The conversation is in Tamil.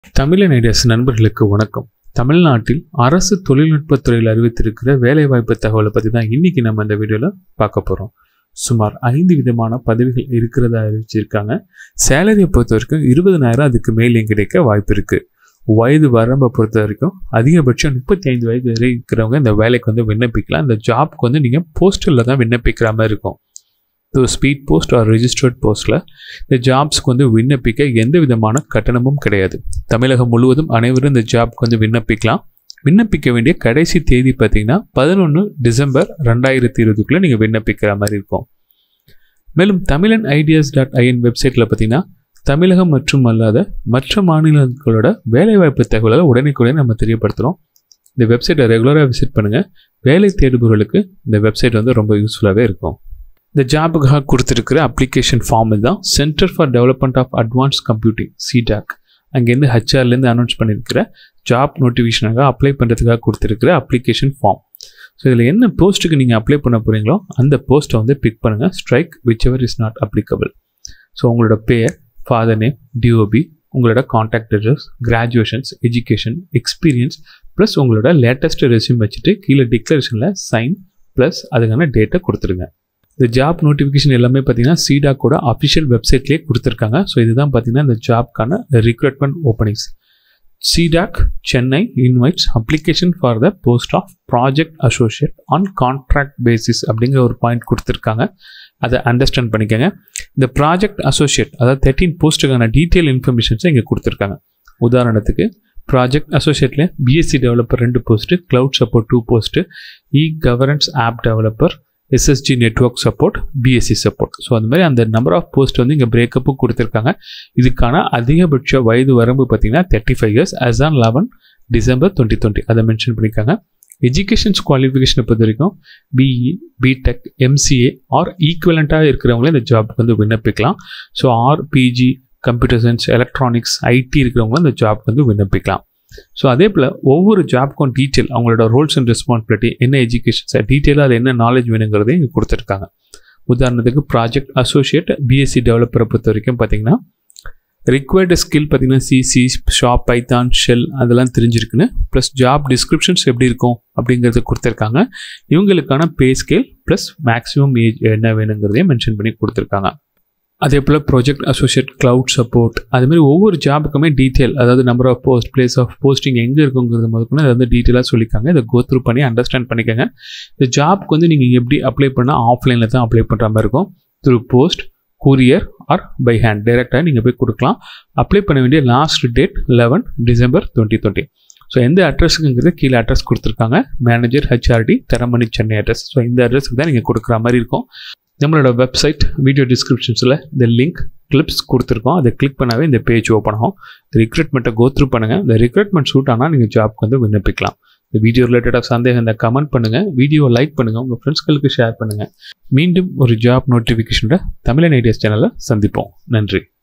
தமிழன் ஐடியாஸ் நண்பர்களுக்கு வணக்கம் தமிழ்நாட்டில் அரசு தொழில்நுட்பத் துறையில் அறிவித்திருக்கிற வேலைவாய்ப்பு தகவலை பற்றி தான் இன்னைக்கு நம்ம இந்த வீடியோவில் பார்க்க போகிறோம் சுமார் ஐந்து விதமான பதவிகள் இருக்கிறதா அறிவிச்சிருக்காங்க சேலரியை பொறுத்த வரைக்கும் இருபதனாயிரம் அதுக்கு மேலே கிடைக்க வாய்ப்பு இருக்குது வயது வரம்பை பொறுத்த வரைக்கும் அதிகபட்சம் முப்பத்தி ஐந்து வயது வரை இருக்கிறவங்க இந்த வேலைக்கு வந்து விண்ணப்பிக்கலாம் இந்த ஜாப்க்கு வந்து நீங்கள் போஸ்டலில் தான் விண்ணப்பிக்கிற மாதிரி இருக்கும் so speed post or registered போஸ்ட்டில் இந்த ஜாப்ஸ்க்கு வந்து விண்ணப்பிக்க எந்த விதமான கட்டணமும் கிடையாது தமிழகம் முழுவதும் அனைவரும் இந்த ஜாப்க்கு வந்து விண்ணப்பிக்கலாம் விண்ணப்பிக்க வேண்டிய கடைசி தேதி பார்த்தீங்கன்னா பதினொன்று டிசம்பர் ரெண்டாயிரத்தி இருபதுக்குள்ளே நீங்கள் விண்ணப்பிக்கிற மாதிரி இருக்கும் மேலும் தமிழன் ஐடியாஸ் டாட் ஐஎன் வெப்சைட்டில் பார்த்தீங்கன்னா தமிழகம் மற்றும் அல்லாத மற்ற மாநிலங்களோட வேலைவாய்ப்பு தகவல்களை உடனுக்குடன் நம்ம தெரியப்படுத்துகிறோம் இந்த வெப்சைட்டை ரெகுலராக விசிட் பண்ணுங்கள் வேலை தேடுபவர்களுக்கு இந்த வெப்சைட் வந்து ரொம்ப யூஸ்ஃபுல்லாகவே இருக்கும் இந்த ஜாபுக்காக கொடுத்துருக்கிற அப்ளிகேஷன் ஃபார்ம் இதுதான் centre for development of advance computing CDAC அங்கேருந்து ஹச்ஆர்லேருந்து அனௌன்ஸ் பண்ணியிருக்கிற ஜாப் நோட்டிஃபிகேஷனாக அப்ளை பண்ணுறதுக்காக கொடுத்துருக்கிற அப்ளிகேஷன் ஃபார்ம் ஸோ இதில் என்ன போஸ்ட்டுக்கு நீங்கள் அப்ளை பண்ண போகிறீங்களோ அந்த போஸ்ட்டை வந்து பிக் பண்ணுங்கள் strike which ever is not applicable so உங்களோட பேர் ஃபாதர் நேம் டிஓபி உங்களோட contact address graduations education experience plus உங்களோட லேட்டஸ்ட் ரெசியூம் வச்சுட்டு கீழே டிக்ளரேஷனில் சைன் ப்ளஸ் அதுக்கான டேட்டை கொடுத்துருங்க இந்த ஜாப் நோட்டிஃபிகேஷன் எல்லாமே பார்த்தீங்கன்னா சீடாக்கோட அஃபிஷியல் வெப்சைட்லேயே கொடுத்துருக்காங்க ஸோ இதுதான் பார்த்தீங்கன்னா இந்த ஜாப்க்கான recruitment openings CDAC Chennai invites application for the post of project associate on contract basis அப்படிங்கிற ஒரு பாயிண்ட் கொடுத்துருக்காங்க அதை அண்டர்ஸ்டாண்ட் பண்ணிக்கோங்க இந்த ப்ராஜெக்ட் அசோசியேட் அதாவது தேர்ட்டீன் போஸ்ட்டுக்கான டீட்டெயில் இன்ஃபர்மேஷன்ஸை இங்கே கொடுத்துருக்காங்க உதாரணத்துக்கு ப்ராஜெக்ட் அசோசியேட்டில் பிஎஸ்சி டெவலப்பர் ரெண்டு post cloud support two post E governance app developer SSG network support BSC support so அந்த மாதிரி அந்த நம்பர் ஆஃப் போஸ்ட் வந்து இங்கே பிரேக்கப்பும் கொடுத்துருக்காங்க இதுக்கான அதிகபட்ச வயது வரம்பு பார்த்தீங்கன்னா thirty five years as on eleven December twenty twenty அதை மென்ஷன் பண்ணியிருக்காங்க எஜுகேஷன்ஸ் குவாலிஃபிகேஷனை பொறுத்த வரைக்கும் பிஇ பிடெக் எம்சிஏ ஆர் ஈக்குவலண்ட்டாக இருக்கிறவங்களே இந்த ஜாப்க்கு வந்து விண்ணப்பிக்கலாம் so or PG computer science electronics IT இருக்கிறவங்களும் இந்த ஜாப்க்கு வந்து விண்ணப்பிக்கலாம் ஸோ அதே போல் ஒவ்வொரு ஜாப்க்கும் டீட்டெயில் அவங்களோட ரோல்ஸ் அண்ட் ரெஸ்பான்சிபிலிட்டி என்ன எஜுகேஷன் டீட்டெயிலாக அதில் என்ன நாலேஜ் வேணுங்கிறதையும் இங்கே கொடுத்துருக்காங்க உதாரணத்துக்கு ப்ராஜெக்ட் அசோசியேட் பிஎஸ்சி டெவலப்பரை பொறுத்த வரைக்கும் பார்த்தீங்கன்னா ரிக்வயர்டு ஸ்கில் பார்த்தீங்கன்னா சிசி ஷாப் பைத்தான் ஷெல் அதெல்லாம் தெரிஞ்சிருக்குன்னு ப்ளஸ் ஜாப் டிஸ்கிரிப்ஷன்ஸ் எப்படி இருக்கும் அப்படிங்கிறது கொடுத்துருக்காங்க இவங்களுக்கான pay scale plus maximum age என்ன வேணுங்கிறதையும் மென்ஷன் பண்ணி கொடுத்துருக்காங்க அதே போல் ப்ராஜெக்ட் அசோசியேட் க்ளவுட் சப்போர்ட் அதுமாதிரி ஒவ்வொரு ஜாபுக்குமே டீட்டெயில் அதாவது number of post place of posting எங்கே இருக்குங்கிறது முதற்கொண்டு அதை வந்து டீட்டெயிலாக சொல்லிக்காங்க இதை கோ த்ரூ பண்ணி அண்டர்ஸ்டாண்ட் பண்ணிக்கோங்க இந்த ஜாப்க்கு வந்து நீங்கள் எப்படி அப்ளை பண்ணால் ஆஃப்லைனில் தான் அப்ளை பண்ணுற மாதிரி இருக்கும் through post courier or by hand டைரெக்டாக நீங்கள் போய் கொடுக்கலாம் அப்ளை பண்ண வேண்டிய last date eleven December twenty twenty so எந்த அட்ரஸுக்குங்கிறது கீழே அட்ரஸ் கொடுத்துருக்காங்க manager HRD Taramani Chennai address so இந்த அட்ரஸுக்கு தான் நீங்கள் கொடுக்குற மாதிரி இருக்கும் நம்மளோட வெப்சைட் வீடியோ டிஸ்கிரிப்ஷன்ஸில் இந்த லிங்க் கிளிப்ஸ் கொடுத்துருக்கோம் அதை கிளிக் பண்ணாவே இந்த பேஜ் ஓப்பன் ஆகும் ரிக்ரூட்மெண்ட்டை கோ த்ரூ பண்ணுங்கள் இந்த ரிக்ரூட்மெண்ட் சூட் ஆனால் நீங்கள் ஜாப்க்கு வந்து விண்ணப்பிக்கலாம் இந்த வீடியோ ரிலேட்டடாக சந்தேகம் இந்த கமெண்ட் பண்ணுங்கள் வீடியோ லைக் பண்ணுங்கள் உங்கள் ஃப்ரெண்ட்ஸ்களுக்கு ஷேர் பண்ணுங்கள் மீண்டும் ஒரு ஜாப் நோட்டிஃபிகேஷனோட தமிழன் ஐடியாஸ் சேனலில் சந்திப்போம் நன்றி